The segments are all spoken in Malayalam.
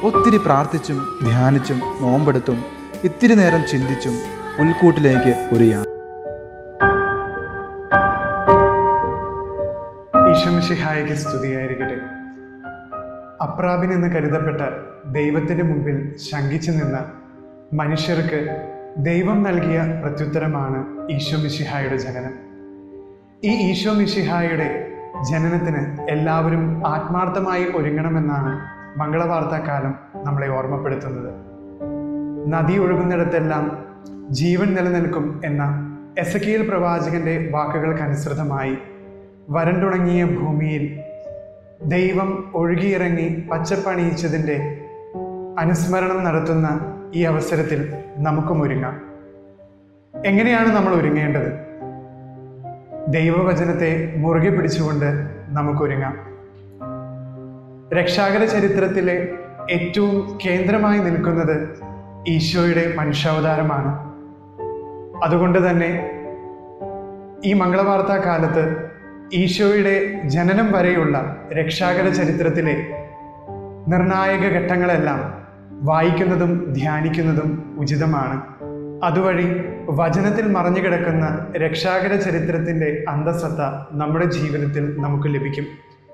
ഒത്തിരി പ്രാർത്ഥിച്ചും ധ്യാനിച്ചും നോമ്പെടുത്തും ഇത്തിരി നേരം ചിന്തിച്ചും പുൽക്കൂട്ടിലേക്ക് ഒരു യാത്ര ഈശോമിഷിഹായിക്ക് സ്തുതിയായിരിക്കട്ടെ അപ്രാപിനെന്ന് കരുതപ്പെട്ട ദൈവത്തിൻ്റെ മുമ്പിൽ ശങ്കിച്ചു നിന്ന മനുഷ്യർക്ക് ദൈവം നൽകിയ പ്രത്യുത്തരമാണ് ഈശോമിഷിഹായുടെ ജനനം ഈ ഈശോമിഷിഹായുടെ ജനനത്തിന് എല്ലാവരും ആത്മാർത്ഥമായി ഒരുങ്ങണമെന്നാണ് മംഗളവാർത്താക്കാലം നമ്മളെ ഓർമ്മപ്പെടുത്തുന്നത് നദി ഒഴുകുന്നിടത്തെല്ലാം ജീവൻ നിലനിൽക്കും എന്ന എസക്കിയൽ പ്രവാചകന്റെ വാക്കുകൾക്കനുസൃതമായി വരണ്ടുണങ്ങിയ ഭൂമിയിൽ ദൈവം ഒഴുകിയിറങ്ങി പച്ചപ്പണിയിച്ചതിൻ്റെ അനുസ്മരണം നടത്തുന്ന ഈ അവസരത്തിൽ നമുക്കും ഒരുങ്ങാം എങ്ങനെയാണ് നമ്മൾ ഒരുങ്ങേണ്ടത് ദൈവവചനത്തെ മുറുകെ പിടിച്ചുകൊണ്ട് നമുക്കൊരുങ്ങാം രക്ഷാകര ചരിത്രത്തിലെ ഏറ്റവും കേന്ദ്രമായി നിൽക്കുന്നത് ഈശോയുടെ മനുഷ്യാവതാരമാണ് അതുകൊണ്ട് തന്നെ ഈ മംഗളവാർത്താ കാലത്ത് ഈശോയുടെ ജനനം വരെയുള്ള രക്ഷാകര ചരിത്രത്തിലെ നിർണായക ഘട്ടങ്ങളെല്ലാം വായിക്കുന്നതും ധ്യാനിക്കുന്നതും ഉചിതമാണ് അതുവഴി വചനത്തിൽ മറഞ്ഞു കിടക്കുന്ന രക്ഷാകര ചരിത്രത്തിൻ്റെ അന്തസത്ത നമ്മുടെ ജീവിതത്തിൽ നമുക്ക് ലഭിക്കും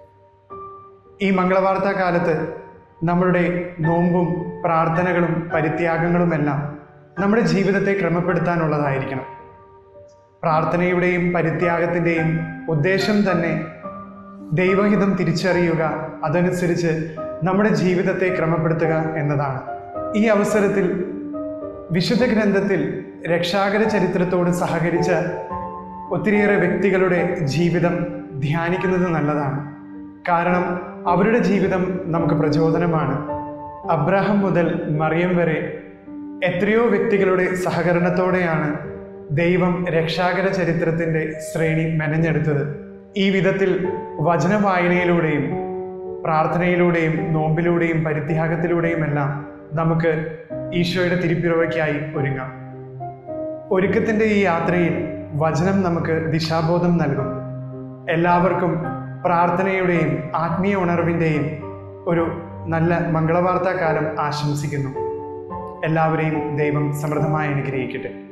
ഈ മംഗളവാർത്താ കാലത്ത് നമ്മളുടെ നോമ്പും പ്രാർത്ഥനകളും പരിത്യാഗങ്ങളുമെല്ലാം നമ്മുടെ ജീവിതത്തെ ക്രമപ്പെടുത്താനുള്ളതായിരിക്കണം പ്രാർത്ഥനയുടെയും പരിത്യാഗത്തിൻ്റെയും ഉദ്ദേശം തന്നെ ദൈവഹിതം തിരിച്ചറിയുക അതനുസരിച്ച് നമ്മുടെ ജീവിതത്തെ ക്രമപ്പെടുത്തുക എന്നതാണ് ഈ അവസരത്തിൽ വിശുദ്ധ ഗ്രന്ഥത്തിൽ രക്ഷാകര ചരിത്രത്തോട് സഹകരിച്ച ഒത്തിരിയേറെ വ്യക്തികളുടെ ജീവിതം ധ്യാനിക്കുന്നത് നല്ലതാണ് കാരണം അവരുടെ ജീവിതം നമുക്ക് പ്രചോദനമാണ് അബ്രാഹം മുതൽ മറിയം വരെ എത്രയോ വ്യക്തികളുടെ സഹകരണത്തോടെയാണ് ദൈവം രക്ഷാകര ചരിത്രത്തിൻ്റെ ശ്രേണി മെനഞ്ഞെടുത്തത് ഈ വിധത്തിൽ വചന വായനയിലൂടെയും പ്രാർത്ഥനയിലൂടെയും നോമ്പിലൂടെയും പരിത്യാഗത്തിലൂടെയും എല്ലാം നമുക്ക് ഈശോയുടെ തിരുപ്പിറവയ്ക്കായി ഒരുങ്ങാം ഒരുക്കത്തിൻ്റെ ഈ യാത്രയിൽ വചനം നമുക്ക് ദിശാബോധം നൽകും എല്ലാവർക്കും പ്രാർത്ഥനയുടെയും ആത്മീയ ഉണർവിൻ്റെയും ഒരു നല്ല മംഗളവാർത്താ കാലം ആശംസിക്കുന്നു എല്ലാവരെയും ദൈവം സമൃദ്ധമായി അനുഗ്രഹിക്കട്ടെ